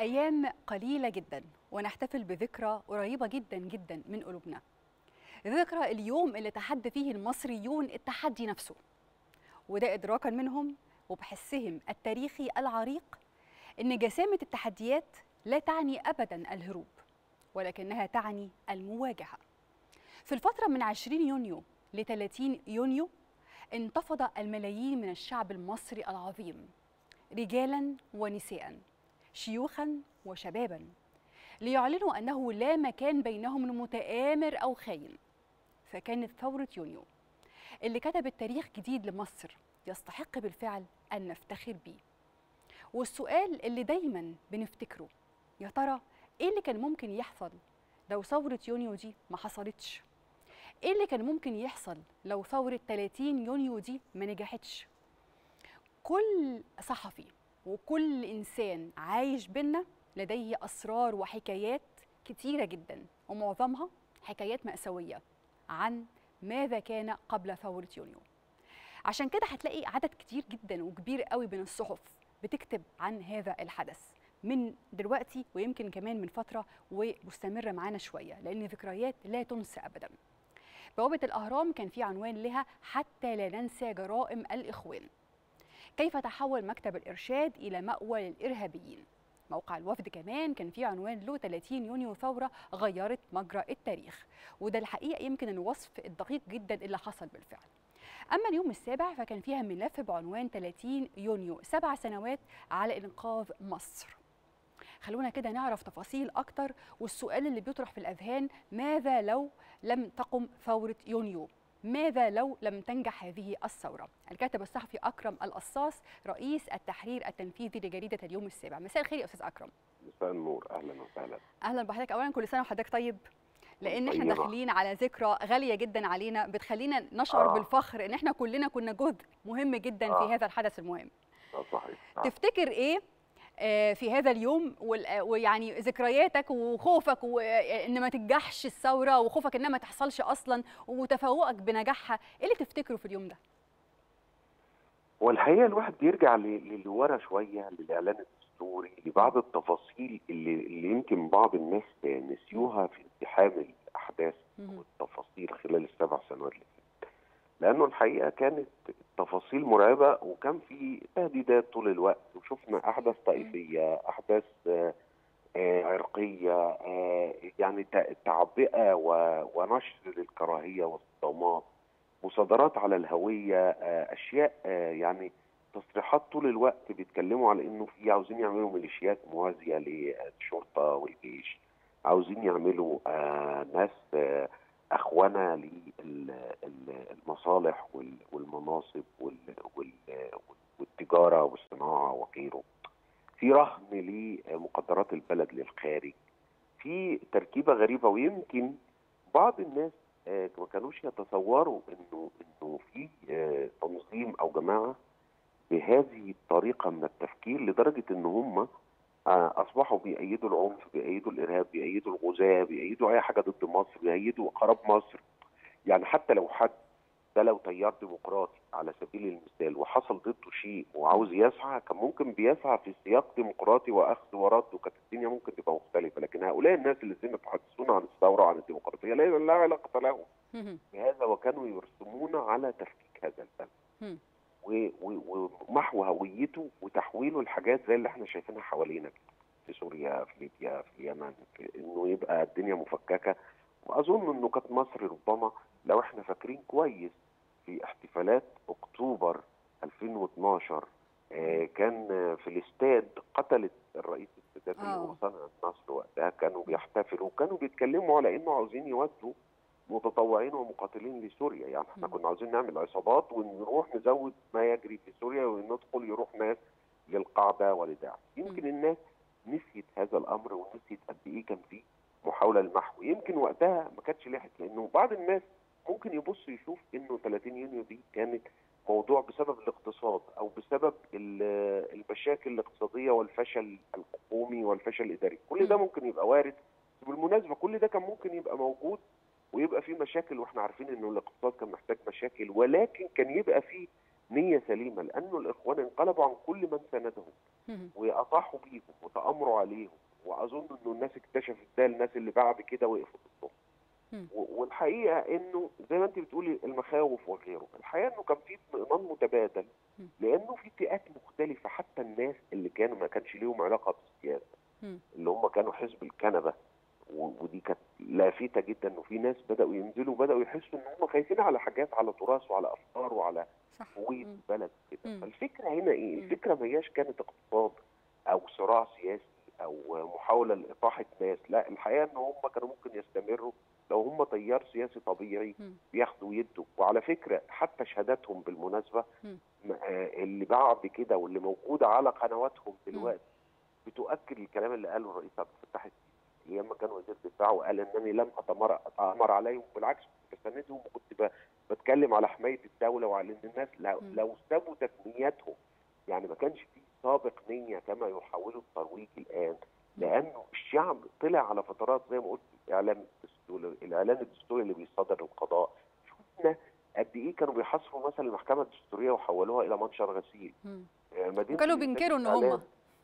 أيام قليلة جدا ونحتفل بذكرى قريبة جدا جدا من قلوبنا ذكرى اليوم اللي تحدى فيه المصريون التحدي نفسه وده إدراكا منهم وبحسهم التاريخي العريق إن جسامة التحديات لا تعني أبدا الهروب ولكنها تعني المواجهة في الفترة من 20 يونيو ل 30 يونيو انتفض الملايين من الشعب المصري العظيم رجالا ونساء شيوخا وشبابا ليعلنوا انه لا مكان بينهم لمتآمر او خاين فكانت ثوره يونيو اللي كتبت تاريخ جديد لمصر يستحق بالفعل ان نفتخر بيه والسؤال اللي دايما بنفتكره يا ترى ايه اللي كان ممكن يحصل لو ثوره يونيو دي ما حصلتش ايه اللي كان ممكن يحصل لو ثوره 30 يونيو دي ما نجحتش كل صحفي وكل انسان عايش بينا لديه اسرار وحكايات كتيره جدا ومعظمها حكايات ماساويه عن ماذا كان قبل ثوره يونيو عشان كده هتلاقي عدد كتير جدا وكبير قوي من الصحف بتكتب عن هذا الحدث من دلوقتي ويمكن كمان من فتره ومستمره معانا شويه لان ذكريات لا تنسى ابدا بوابه الاهرام كان في عنوان لها حتى لا ننسى جرائم الاخوان كيف تحول مكتب الإرشاد إلى مأوى للإرهابيين موقع الوفد كمان كان فيه عنوان له 30 يونيو ثورة غيرت مجرى التاريخ وده الحقيقة يمكن الوصف الدقيق جدا اللي حصل بالفعل أما اليوم السابع فكان فيها ملف بعنوان 30 يونيو سبع سنوات على إنقاذ مصر خلونا كده نعرف تفاصيل أكتر والسؤال اللي بيطرح في الأذهان ماذا لو لم تقم ثورة يونيو ماذا لو لم تنجح هذه الثورة؟ الكاتب الصحفي أكرم القصاص رئيس التحرير التنفيذي لجريدة اليوم السابع مساء الخير يا أستاذ أكرم مساء النور أهلا وسهلا أهلا بحضرتك أولا كل سنة وحضرتك طيب لان احنا طيبة. داخلين على ذكرى غاليه جدا علينا بتخلينا نشعر آه. بالفخر ان احنا كلنا كنا جزء مهم جدا آه. في هذا الحدث المهم آه، صحيح آه. تفتكر ايه آه، في هذا اليوم وال- آه، ويعني ذكرياتك وخوفك وان ما تنجحش الثوره وخوفك انها ما تحصلش اصلا وتفوقك بنجاحها ايه اللي تفتكره في اليوم ده هو الحقيقة الواحد بيرجع ل- ل- لورا شوية للإعلان الدستوري لبعض التفاصيل اللي, اللي يمكن بعض الناس نسيوها في ازدحام الأحداث مهم. والتفاصيل خلال السبع سنوات اللي فاتت لأنه الحقيقة كانت التفاصيل مرعبة وكان في تهديدات طول الوقت وشفنا أحداث طائفية أحداث آه، آه، عرقية آه، يعني ت- تعبئة و- ونشر للكراهية والصدامات مصادرات على الهوية آه، أشياء آه، يعني تصريحات طول الوقت بيتكلموا على إنه في عاوزين يعملوا ميليشيات موازية للشرطة والجيش عاوزين يعملوا آه، ناس آه، أخونة للمصالح والمناصب وال- وال- والتجارة والصناعة وغيره في رهن لمقدرات البلد للخارج في تركيبة غريبة ويمكن بعض الناس آه، ما كانوش يتصوروا انه انه في آه، تنظيم او جماعه بهذه الطريقه من التفكير لدرجه ان هم آه، اصبحوا بيأيدوا العنف بيأيدوا الارهاب بيأيدوا الغزاة بيأيدوا اي حاجه ضد مصر بيأيدوا خراب مصر يعني حتى لو حد ده لو تيار ديمقراطي على سبيل المثال وحصل ضده شيء وعاوز يسعى كان ممكن بيسعى في سياق ديمقراطي واخذ ورد وكانت الدنيا ممكن تبقى مختلفه لكن هؤلاء الناس الذين يتحدثون عن الثوره وعن الديمقراطيه لا لا علاقه لهم مهم. بهذا وكانوا يرسمون على تفكيك هذا البلد مم. و- و- ومحو هويته وتحويله لحاجات زي اللي احنا شايفينها حوالينا كده. في سوريا في ليبيا في اليمن في انه يبقى الدنيا مفككه واظن انه كانت مصر ربما لو احنا فاكرين كويس في احتفالات اكتوبر 2012 آه، كان آه، في الاستاد قتلت الرئيس السادات اللي آه. هو صانع النصر وقتها كانوا بيحتفلوا وكانوا بيتكلموا على انه عاوزين يودوا متطوعين ومقاتلين لسوريا يعني احنا مم. كنا عاوزين نعمل عصابات ونروح نزود ما يجري في سوريا وندخل يروح ناس للقاعده ولداعش يمكن الناس نسيت هذا الامر ونسيت قد ايه كان فيه محاوله للمحو يمكن وقتها ما كانتش لحقت لانه بعض الناس ممكن يبص يشوف انه 30 يونيو دي كانت موضوع بسبب الاقتصاد او بسبب ال- المشاكل الاقتصاديه والفشل الحكومي والفشل الاداري كل ده مم. ممكن يبقى وارد بالمناسبه كل ده كان ممكن يبقى موجود ويبقى فيه مشاكل واحنا عارفين انه الاقتصاد كان محتاج مشاكل ولكن كان يبقى فيه نيه سليمه لانه الاخوان انقلبوا عن كل من ساندهم مم. واطاحوا بيهم وتامروا عليهم واظن انه الناس اكتشفت ده الناس اللي بعد كده وقفوا ضدهم مم. و- والحقيقه انه زي ما انت بتقولي المخاوف وغيره الحقيقه انه كان في اطمئنان متبادل مم. لانه في فئات مختلفه حتى الناس اللي كانوا ما كانش ليهم علاقه بالسياسه مم. اللي هم كانوا حزب الكنبه و- ودي كانت لافته جدا انه في ناس بداوا ينزلوا بداوا يحسوا ان هم خايفين على حاجات على تراث وعلى افكار وعلى صح هويه مم. البلد كده مم. فالفكره هنا ايه؟ مم. الفكره ما هياش كانت اقتصاد او صراع سياسي او محاوله لاطاحه ناس لا الحقيقه ان هم كانوا ممكن يستمروا لو هم تيار سياسي طبيعي مم. بياخدوا ويدوا وعلى فكره حتى شهاداتهم بالمناسبه مم. م- آه، اللي بعد كده واللي موجوده على قنواتهم دلوقتي بتؤكد الكلام اللي قاله الرئيس عبد الفتاح السيسي ايام ما كان وزير الدفاع وقال انني لم اتمر اتامر عليهم بالعكس كنت بساندهم وكنت ب- بتكلم على حمايه الدوله وعلى ان الناس لو, مم. لو ثبتت نيتهم يعني ما كانش في سابق نيه كما يحاولوا الترويج الان لانه الشعب طلع على فترات زي ما قلت الاعلام الدستوري الاعلان الدستوري اللي بيصدر القضاء شفنا قد ايه كانوا بيحاصروا مثلا المحكمه الدستوريه وحولوها الى منشر غسيل مم. آه، مدينه وكانوا الإنتاج بينكروا ان والإعلان. هم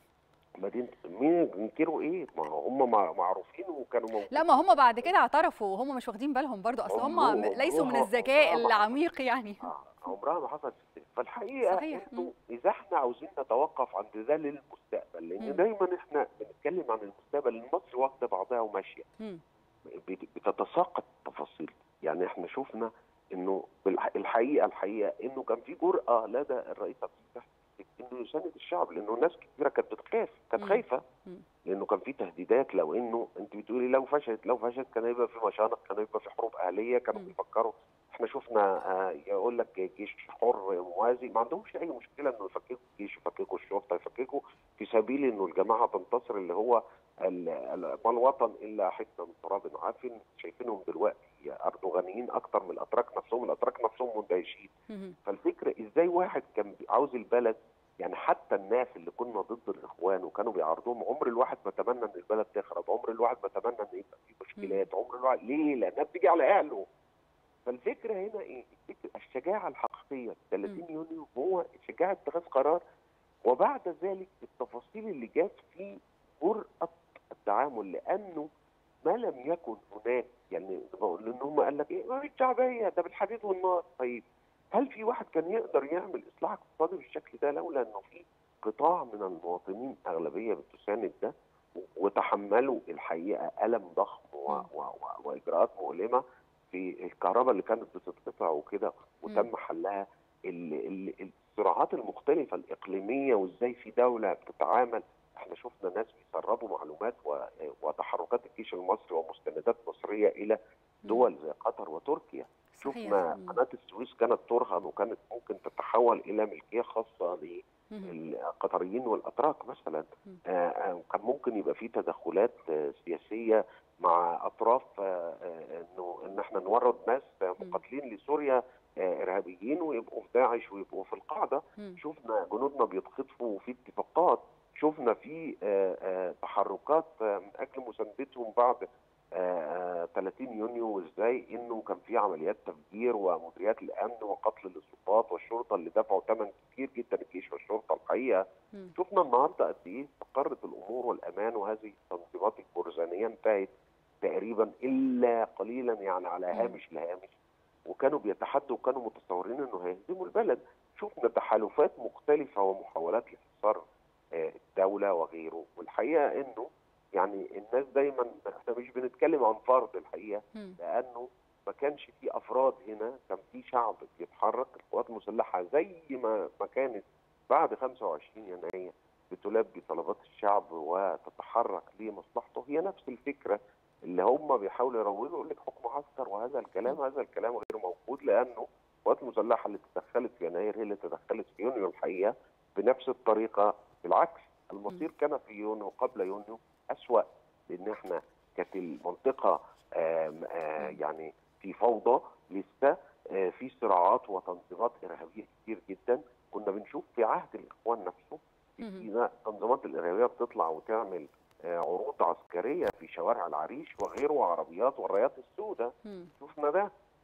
مدينه مين ينكروا ايه؟ ما هم مع- معروفين وكانوا موجودين لا ما هم بعد كده اعترفوا وهم مش واخدين بالهم برضو اصل هم هم- ليسوا من هم- الذكاء هم- العميق يعني آه، عمرها ما حصلت في التاريخ. فالحقيقه صحيح. انه اذا احنا عاوزين نتوقف عند ده للمستقبل لان مم. دايما احنا بنتكلم عن المستقبل إن مصر واخده بعضها وماشيه مم. بت- بتتساقط التفاصيل يعني احنا شفنا انه بالح- الحقيقه الحقيقه انه كان في جرأه لدى الرئيس عبد الفتاح السيسي انه يساند الشعب لانه ناس كثيره كانت بتخاف كانت مم. خايفه مم. لانه كان في تهديدات لو انه انت بتقولي لو فشلت لو فشلت كان هيبقى في مشانق كان هيبقى في حروب اهليه كانوا مم. بيفكروا احنا شفنا آه، يقول لك جيش حر موازي ما عندهمش اي مشكله انه يفككوا الجيش يفككوا الشرطه يفككوا في سبيل انه الجماعه تنتصر اللي هو ال- ال- ما الوطن الا حته من تراب عارفين شايفينهم دلوقتي اردوغانيين اكتر من الاتراك نفسهم الاتراك نفسهم مندهشين مم. فالفكره ازاي واحد كان بي- عاوز البلد يعني حتى الناس اللي كنا ضد الاخوان وكانوا بيعارضوهم عمر الواحد ما تمنى ان البلد تخرب عمر الواحد ما تمنى ان يبقى في مشكلات عمر الواحد ليه لانها بتيجي على اهله فالفكره هنا ايه الفكرة الشجاعه الحقيقيه 30 يونيو هو شجاعه اتخاذ قرار وبعد ذلك التفاصيل اللي جت في جرأة التعامل لانه ما لم يكن هناك يعني بقول ان هم قال لك ايه ما فيش شعبيه ده بالحديد والنار طيب هل في واحد كان يقدر يعمل اصلاح اقتصادي بالشكل ده لولا انه في قطاع من المواطنين اغلبيه بتساند ده وتحملوا الحقيقه الم ضخم و... و... و... واجراءات مؤلمه في الكهرباء اللي كانت بتتقطع وكده وتم حلها ال... ال... الصراعات المختلفه الاقليميه وازاي في دوله بتتعامل احنا شفنا ناس بيسربوا معلومات و... وتحركات الجيش المصري ومستندات مصريه الى دول زي قطر وتركيا صحيح. شفنا مم. قناه السويس كانت ترهن وكانت ممكن تتحول الى ملكيه خاصه مم. للقطريين والاتراك مثلا مم. آه، آه، كان ممكن يبقى في تدخلات آه، سياسيه مع اطراف آه، آه، انه ان احنا نورد ناس آه، مم. مقاتلين لسوريا آه، ارهابيين ويبقوا في داعش ويبقوا في القاعده مم. شفنا جنودنا بيتخطفوا وفي اتفاقات شفنا في آه، آه، تحركات آه، من اجل مساندتهم بعد آه، آه، 30 يونيو وازاي انه كان في عمليات تفجير ومديريات الامن وقتل للضباط والشرطه اللي دفعوا ثمن كتير جدا الجيش والشرطه الحقيقه مم. شفنا النهارده قد ايه استقرت الامور والامان وهذه التنظيمات البرزانيه انتهت تقريبا الا قليلا يعني على مم. هامش الهامش وكانوا بيتحدوا وكانوا متصورين انه هيهزموا البلد شفنا تحالفات مختلفه ومحاولات لحصار آه، الدوله وغيره والحقيقه انه يعني الناس دايما احنا مش بنتكلم عن فرد الحقيقه مم. لانه ما كانش في افراد هنا كان في شعب بيتحرك القوات المسلحه زي ما ما كانت بعد 25 يناير بتلبي طلبات الشعب وتتحرك لمصلحته هي نفس الفكره اللي هم بيحاولوا يروجوا يقول لك حكم عسكر وهذا الكلام هذا الكلام غير موجود لانه القوات المسلحه اللي تدخلت في يناير هي اللي تدخلت في يونيو الحقيقه بنفس الطريقه بالعكس المصير كان في يونيو قبل يونيو اسوا لان احنا كانت المنطقه آم آه يعني في فوضى لسه آه في صراعات وتنظيمات ارهابيه كتير جدا كنا بنشوف في عهد الاخوان نفسه مم. في التنظيمات الارهابيه بتطلع وتعمل آه عروض عسكريه في شوارع العريش وغيره وعربيات والرايات السوداء مم. شفنا ده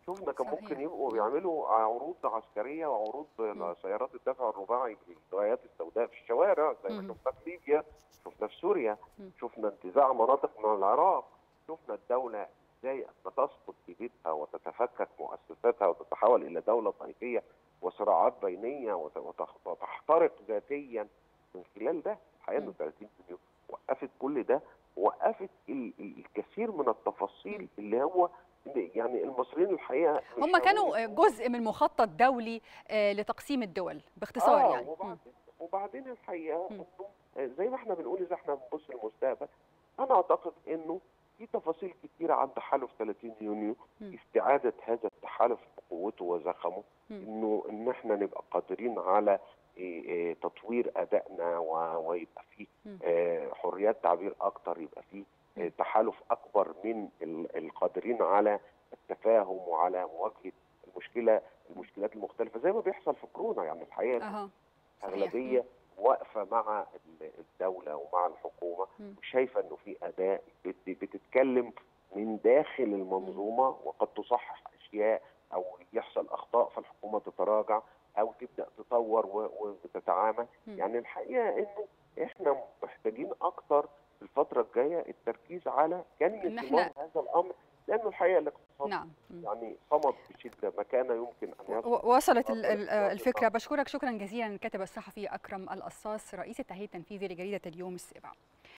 شفنا كان صحيح. ممكن يبقوا مم. بيعملوا عروض عسكريه وعروض مم. سيارات الدفع الرباعي بالغايات السوداء في الشوارع زي ما مم. شفنا في ليبيا شفنا في سوريا مم. شفنا انتزاع مناطق من العراق شفنا الدوله ازاي تسقط في بيتها وتتفكك مؤسساتها وتتحول الى دوله طائفيه وصراعات بينيه وت- وتخ- وتحترق ذاتيا من خلال ده الحقيقه مم. انه 30 يونيو وقفت كل ده وقفت ال- ال- الكثير من التفاصيل اللي هو يعني المصريين الحقيقه مش هم كانوا هقول- جزء من مخطط دولي آه، لتقسيم الدول باختصار آه يعني مم. وبعدين وبعدين الحقيقه مم. انه آه، زي ما احنا بنقول اذا احنا بنبص للمستقبل انا اعتقد انه في تفاصيل كتيره عن تحالف 30 يونيو مم. استعاده هذا التحالف بقوته وزخمه مم. انه ان احنا نبقى قادرين على إيه، إيه، تطوير ادائنا و- ويبقى فيه مم. آه، حريات تعبير اكتر يبقى فيه آه، مم. تحالف اكبر من ال- القادرين على التفاهم وعلى مواجهه المشكله المشكلات المختلفه زي ما بيحصل في كورونا يعني الحقيقه اها صحيح. اغلبيه واقفه مع ال- الدوله ومع الحكومه مم. وشايفه انه في اداء بت- بتتكلم من داخل المنظومه وقد تصحح اشياء او يحصل اخطاء فالحكومه تتراجع او تبدا تطور و- وتتعامل مم. يعني الحقيقه انه احنا محتاجين اكتر في الفتره الجايه التركيز على إن كلمه إحنا- ثمار هذا الامر لانه الحقيقه الاقتصاد نعم مم. يعني صمد بشده ما كان يمكن ان يصل و- وصلت ال- ال- وصلت الفكرة بشكرك شكرا جزيلا الكاتب الصحفي أكرم القصاص رئيس التهيئة التنفيذي لجريدة اليوم السابع